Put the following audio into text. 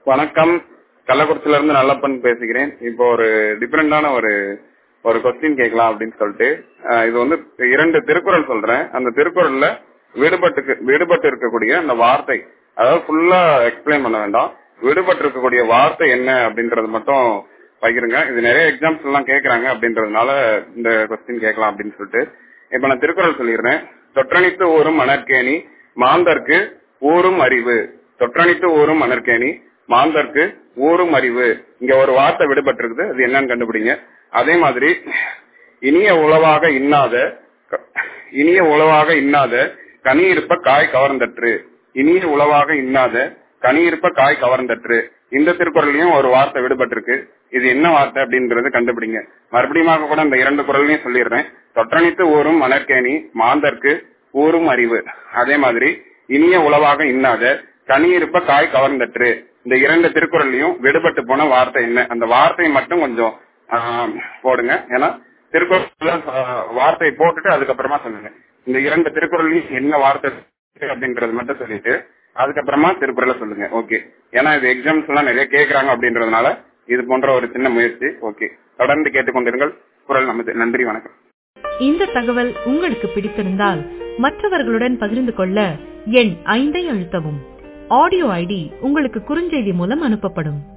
வணக்கம் கள்ளக்குறிச்சில இருந்து நல்லப்பன் பேசுகிறேன் இப்போ ஒரு டிஃபரெண்டான ஒரு ஒரு கொஸ்டின் கேட்கலாம் அப்படின்னு சொல்லிட்டு அஹ், இது வந்து இரண்டு திருக்குறள் சொல்றேன் அந்த திருக்குறள்ல விடுபட்டு விடுபட்டு இருக்கக்கூடிய அந்த வார்த்தை அதாவது ஃபுல்லா எக்ஸ்பிளைன் பண்ண வேண்டாம் விடுபட்டு இருக்கக்கூடிய வார்த்தை என்ன அப்படின்றது மட்டும் பகிருங்க இது நிறைய எக்ஸாம்ஸ் எல்லாம் கேக்குறாங்க அப்படின்றதுனால இந்த கொஸ்டின் கேட்கலாம் அப்படின்னு சொல்லிட்டு இப்ப நான் திருக்குறள் சொல்லிடுறேன் தொற்றணித்து ஊரும் மணற்கேணி மாந்தர்க்கு ஊரும் அறிவு தொற்றணித்து ஊரும் மணற்கேணி மாந்தர்க்கு ஊரும் அறிவு இங்க ஒரு வார்த்தை விடுபட்டு இருக்குது அது என்னன்னு கண்டுபிடிங்க அதே மாதிரி இனிய உளவாக இன்னாத இனிய உளவாக இன்னாத கனி இருப்ப காய் கவர்ந்தற்று இனிய உளவாக இன்னாத கனி இருப்ப காய் கவர்ந்தற்று இந்த திருக்குறளையும் ஒரு வார்த்தை விடுபட்டிருக்கு இது என்ன வார்த்தை அப்படின்றது கண்டுபிடிங்க மறுபடியும் கூட இந்த இரண்டு குரலையும் சொல்லிடுறேன் தொற்றணித்து ஊரும் மணற்கேணி மாந்தர்க்கு ஊரும் அறிவு அதே மாதிரி இனிய உளவாக இன்னாத கனி இருப்ப காய் கவர்ந்தற்று இந்த இரண்டு திருக்குறளையும் விடுபட்டு போன வார்த்தை என்ன அந்த வார்த்தையை மட்டும் கொஞ்சம் ஆஹ், போடுங்க ஏன்னா திருக்குறள் வார்த்தையை போட்டுட்டு அதுக்கப்புறமா சொல்லுங்க இந்த இரண்டு திருக்குறளையும் என்ன வார்த்தை இருக்கு அப்படின்றது மட்டும் சொல்லிட்டு அதுக்கப்புறமா திருக்குறளை சொல்லுங்க ஓகே ஏன்னா இது எக்ஸாம்ஸ் எல்லாம் நிறைய கேக்குறாங்க அப்படின்றதுனால இது போன்ற ஒரு சின்ன முயற்சி ஓகே தொடர்ந்து கேட்டுக்கொண்டிருங்கள் குரல் நமது நன்றி வணக்கம் இந்த தகவல் உங்களுக்கு பிடித்திருந்தால் மற்றவர்களுடன் பகிர்ந்து கொள்ள எண் ஐந்தை அழுத்தவும் ஆடியோ ஐடி உங்களுக்கு குறுஞ்செய்தி மூலம் அனுப்பப்படும்